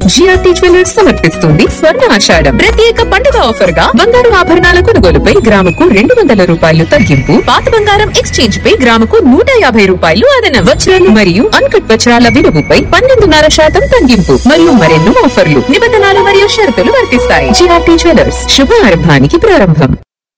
GRT jewellers సమర్పిస్తుంది స్వర్ణ ఆషాఢం ప్రత్యేక పండుగ ఆఫర్ గా బంగారు ఆభరణాల కొనుగోలుపై గ్రాముకు రెండు వందల రూపాయలు తగ్గింపు పాత బంగారం ఎక్స్చేంజ్ పై గ్రాముకు నూట యాభై రూపాయలు అదన వజ్రాలు మరియు అన్కట్ వజ్రాల విలువపై పన్నెండున్నర శాతం తగ్గింపు మరియు మరెన్నో ఆఫర్లు నిబంధనలు మరియు షరతులు వర్తిస్తాయి జిఆర్టీ జ్యువెలర్స్ శుభారంభానికి ప్రారంభం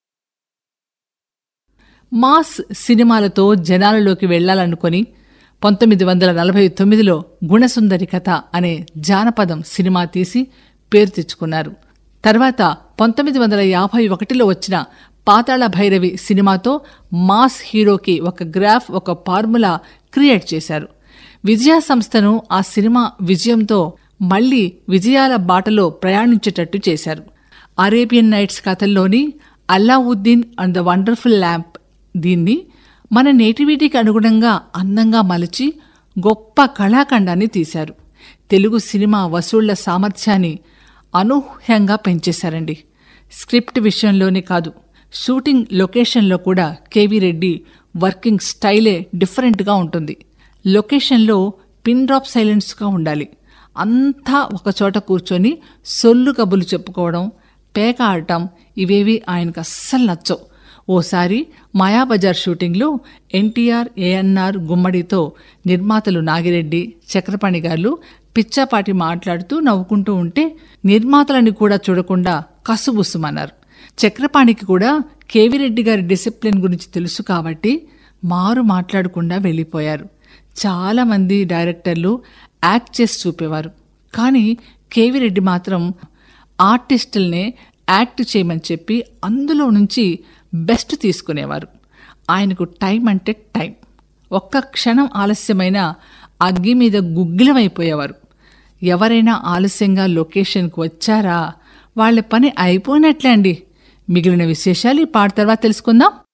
మాస్ సినిమాలతో జనాలలోకి వెళ్లాలనుకొని పంతొమ్మిది వందల నలభై తొమ్మిదిలో గుణసుందరి కథ అనే జానపదం సినిమా తీసి పేరు తెచ్చుకున్నారు తర్వాత పంతొమ్మిది వందల యాభై ఒకటిలో వచ్చిన పాతాళ భైరవి సినిమాతో మాస్ హీరోకి ఒక గ్రాఫ్ ఒక ఫార్ములా క్రియేట్ చేశారు విజయ సంస్థను ఆ సినిమా విజయంతో మళ్లీ విజయాల బాటలో ప్రయాణించేటట్టు చేశారు అరేబియన్ నైట్స్ కథల్లోని Aladdin and the wonderful lamp దీన్ని మన నేటివిటీకి అనుగుణంగా అందంగా మలచి గొప్ప కళాఖండాన్ని తీశారు తెలుగు సినిమా వసూళ్ల సామర్థ్యాన్ని అనూహ్యంగా పెంచేశారండి స్క్రిప్ట్ విషయంలోనే కాదు షూటింగ్ లొకేషన్లో కూడా కేవీ రెడ్డి వర్కింగ్ స్టైలే డిఫరెంట్గా ఉంటుంది లొకేషన్లో పిన్ డ్రాప్ సైలెన్స్గా ఉండాలి అంతా ఒకచోట కూర్చొని సొల్లు కబులు చెప్పుకోవడం పేక ఆడటం ఇవేవి ఆయనకు అస్సలు నచ్చవు ఓసారి మాయాబజార్ షూటింగ్లో ఎన్టీఆర్ ఏఎన్ఆర్ గుమ్మడితో నిర్మాతలు నాగిరెడ్డి చక్రపాణి గారు పిచ్చాపాటి మాట్లాడుతూ నవ్వుకుంటూ ఉంటే నిర్మాతలని కూడా చూడకుండా కసుబుసుమన్నారు చక్రపాణికి కూడా కేవిరెడ్డి గారి డిసిప్లిన్ గురించి తెలుసు కాబట్టి మారు మాట్లాడకుండా వెళ్ళిపోయారు చాలామంది డైరెక్టర్లు యాక్ట్ చేసి చూపేవారు కానీ కేవిరెడ్డి మాత్రం ఆర్టిస్టుల్నే యాక్ట్ చేయమని చెప్పి అందులో నుంచి బెస్ట్ తీసుకునేవారు ఆయనకు టైం అంటే టైం ఒక్క క్షణం ఆలస్యమైన అగ్గి మీద గుగ్గిలమైపోయేవారు ఎవరైనా ఆలస్యంగా లొకేషన్కి వచ్చారా వాళ్ళ పని అయిపోయినట్లే అండి మిగిలిన విశేషాలు ఈ పాట తర్వాత తెలుసుకుందాం